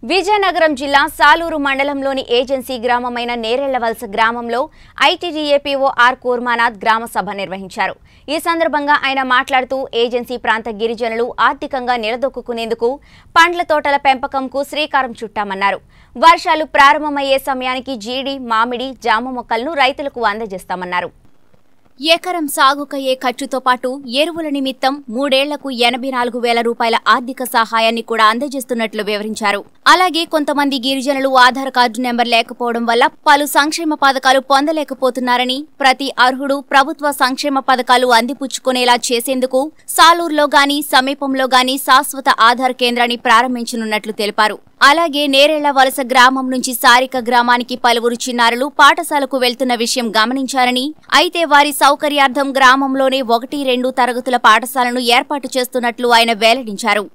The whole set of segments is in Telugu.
విజయనగరం జిల్లా సాలూరు మండలంలోని ఏజెన్సీ గ్రామమైన నేరెళ్లవలస గ్రామంలో ఐటీడీఏపీఓ ఆర్ కూర్మానాథ్ గ్రామ సభ నిర్వహించారు ఈ సందర్భంగా ఆయన మాట్లాడుతూ ఏజెన్సీ ప్రాంత గిరిజనులు ఆర్థికంగా నిలదొక్కునేందుకు పండ్ల తోటల పెంపకంకు శ్రీకారం చుట్టామన్నారు వర్షాలు ప్రారంభమయ్యే సమయానికి జీడి మామిడి జామ మొక్కలను రైతులకు అందజేస్తామన్నారు ఎకరం సాగుకయ్యే ఖర్చుతో పాటు ఎరువుల నిమిత్తం మూడేళ్లకు ఎనభై నాలుగు వేల రూపాయల ఆర్థిక సహాయాన్ని కూడా అందజేస్తున్నట్లు వివరించారు అలాగే కొంతమంది గిరిజనులు ఆధార్ కార్డు నెంబర్ లేకపోవడం వల్ల పలు సంక్షేమ పథకాలు పొందలేకపోతున్నారని ప్రతి అర్హుడు ప్రభుత్వ సంక్షేమ పథకాలు అందిపుచ్చుకునేలా చేసేందుకు సాలూరులో గాని సమీపంలో గాని శాశ్వత ఆధార్ కేంద్రాన్ని ప్రారంభించనున్నట్లు తెలిపారు అలాగే నేరేళ్ల వలస గ్రామం నుంచి సారిక గ్రామానికి పలువురు చిన్నారులు పాఠశాలకు వెళ్తున్న విషయం గమనించారని అయితే వారి సౌకర్యార్థం గ్రామంలోనే ఒకటి రెండు తరగతుల పాఠశాలను ఏర్పాటు చేస్తున్నట్లు ఆయన వెల్లడించారు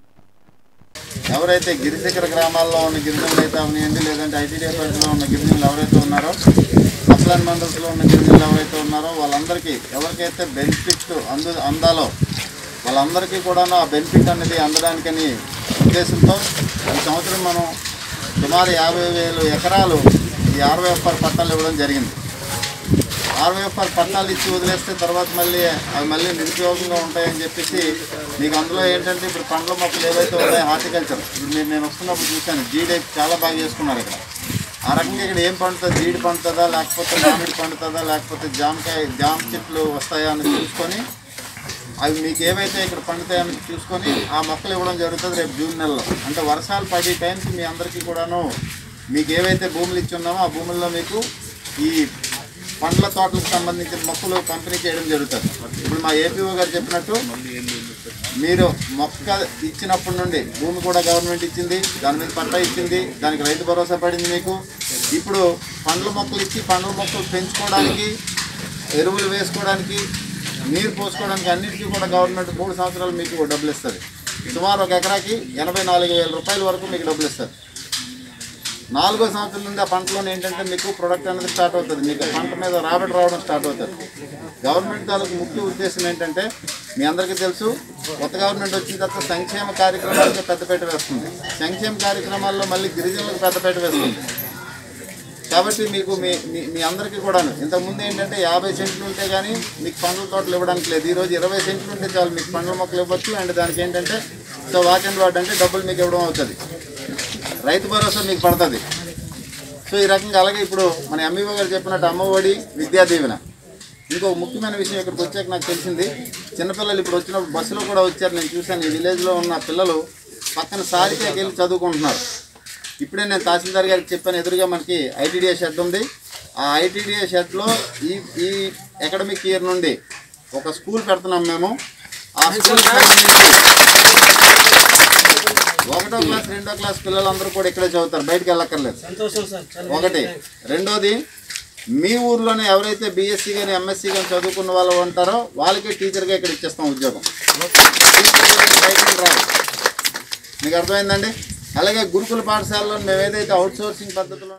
ఎవరైతే గిరిశిఖర గ్రామాల్లో ఉన్న గిరిజనులు అయితే అవనియండి లేదంటే ఐటీడీ పరిధిలో ఉన్న గిరిజనులు ఎవరైతే ఉన్నారో అప్లాన్ మండల్స్లో ఉన్న గిరిజనులు ఎవరైతే ఉన్నారో వాళ్ళందరికీ ఎవరికైతే బెనిఫిట్ అందు అందాలో వాళ్ళందరికీ కూడా ఆ బెనిఫిట్ అనేది అందడానికని ఉద్దేశంతో ఈ సంవత్సరం మనం సుమారు యాభై వేలు ఎకరాలు ఈ ఆర్వైఎఫ్ఆర్ పట్టాలు ఇవ్వడం జరిగింది ఆర్వైఎఫ్ఆర్ పట్టాలు ఇచ్చి వదిలేస్తే తర్వాత మళ్ళీ అవి మళ్ళీ నిరుపయోగంగా ఉంటాయని చెప్పేసి మీకు అందులో ఏంటంటే ఇప్పుడు పండ్ల మొక్కలు ఏవైతే ఉన్నాయో హార్టికల్చర్ ఇప్పుడు మీరు నేను వస్తున్నప్పుడు చూశాను జీడి చాలా బాగా చేసుకున్నారు ఇక్కడ ఆ రకంగా ఇక్కడ ఏం పండుతుంది జీడి పండుతుందా లేకపోతే మామిడి పండుతుందా లేకపోతే జామకాయ జామ చెట్లు వస్తాయా అని చూసుకొని అవి మీకు ఏవైతే ఇక్కడ పండుతాయని చూసుకొని ఆ మొక్కలు ఇవ్వడం జరుగుతుంది రేపు జూన్ నెలలో అంటే వర్షాలు పడే టైంకి మీ అందరికీ కూడాను మీకు ఏవైతే భూములు ఇచ్చి ఉన్నామో ఆ భూముల్లో మీకు ఈ పండ్ల తోటలకు సంబంధించిన మొక్కలు పంపిణీ చేయడం జరుగుతుంది ఇప్పుడు మా ఏపీఓ గారు చెప్పినట్టు మీరు మొక్క ఇచ్చినప్పటి నుండి భూమి కూడా గవర్నమెంట్ ఇచ్చింది దాని మీద పట్టా ఇచ్చింది దానికి రైతు భరోసా పడింది మీకు ఇప్పుడు పండ్ల మొక్కలు ఇచ్చి పండ్ల మొక్కలు పెంచుకోవడానికి ఎరువులు వేసుకోవడానికి నీరు పోసుకోవడానికి అన్నిటికీ కూడా గవర్నమెంట్ మూడు సంవత్సరాలు మీకు డబ్బులు ఇస్తుంది సుమారు ఒక ఎకరాకి ఎనభై నాలుగు వేల రూపాయల వరకు మీకు డబ్బులు ఇస్తారు నాలుగో సంవత్సరం నుండి ఆ పంటలోనే ఏంటంటే మీకు ప్రొడక్ట్ అనేది స్టార్ట్ అవుతుంది మీకు పంట మీద రాబడి రావడం స్టార్ట్ అవుతుంది గవర్నమెంట్ తాలూకు ముఖ్య ఉద్దేశం ఏంటంటే మీ అందరికీ తెలుసు కొత్త గవర్నమెంట్ వచ్చిన తర్వాత సంక్షేమ కార్యక్రమాలకి పెద్దపీట వేస్తుంది సంక్షేమ కార్యక్రమాల్లో మళ్ళీ గిరిజనులకు పెద్దపీట వేస్తుంది కాబట్టి మీకు మీ మీ మీ అందరికీ కూడాను ఇంతకుముందు ఏంటంటే యాభై సెంట్లు ఉంటే కానీ మీకు పండ్ల తోటలు ఇవ్వడానికి లేదు ఈరోజు ఇరవై సెంట్లు ఉంటే చాలు మీకు పండ్ల మొక్కలు ఇవ్వచ్చు అండ్ దానికి ఏంటంటే సో వాక్ అండ్ వార్డ్ అంటే డబ్బులు మీకు ఇవ్వడం అవుతుంది రైతు భరోసా మీకు పడుతుంది సో ఈ రకంగా అలాగే ఇప్పుడు మన ఎంఈఓ గారు చెప్పినట్టు అమ్మఒడి విద్యా దీవెన ఇంకో ముఖ్యమైన విషయం ఇక్కడికి వచ్చాక నాకు తెలిసింది చిన్నపిల్లలు ఇప్పుడు వచ్చినప్పుడు బస్సులో కూడా వచ్చారు నేను చూశాను ఈ విలేజ్లో ఉన్న పిల్లలు పక్కన సారికేకి వెళ్ళి చదువుకుంటున్నారు ఇప్పుడే నేను తహసీల్దార్ గారికి చెప్పాను ఎదురుగా మనకి ఐటీడీఏ షెడ్ ఉంది ఆ ఐటీడీఏ షెడ్లో ఈ ఈ అకాడమిక్ ఇయర్ నుండి ఒక స్కూల్ పెడుతున్నాం మేము ఆ స్కూల్ ఒకటో క్లాస్ రెండో క్లాస్ పిల్లలందరూ కూడా ఇక్కడే చదువుతారు బయటకు వెళ్ళక్కర్లేదు ఒకటి రెండోది మీ ఊర్లోనే ఎవరైతే బీఎస్సీ కానీ ఎంఎస్సీ కానీ చదువుకున్న వాళ్ళు ఉంటారో వాళ్ళకే టీచర్గా ఇక్కడ ఇచ్చేస్తాం ఉద్యోగం బయటకు రావు మీకు అర్థమైందండి అలాగే గురుకుల పాఠశాలలో మేము ఏదైతే అవుట్ సోర్సింగ్ పద్ధతిలో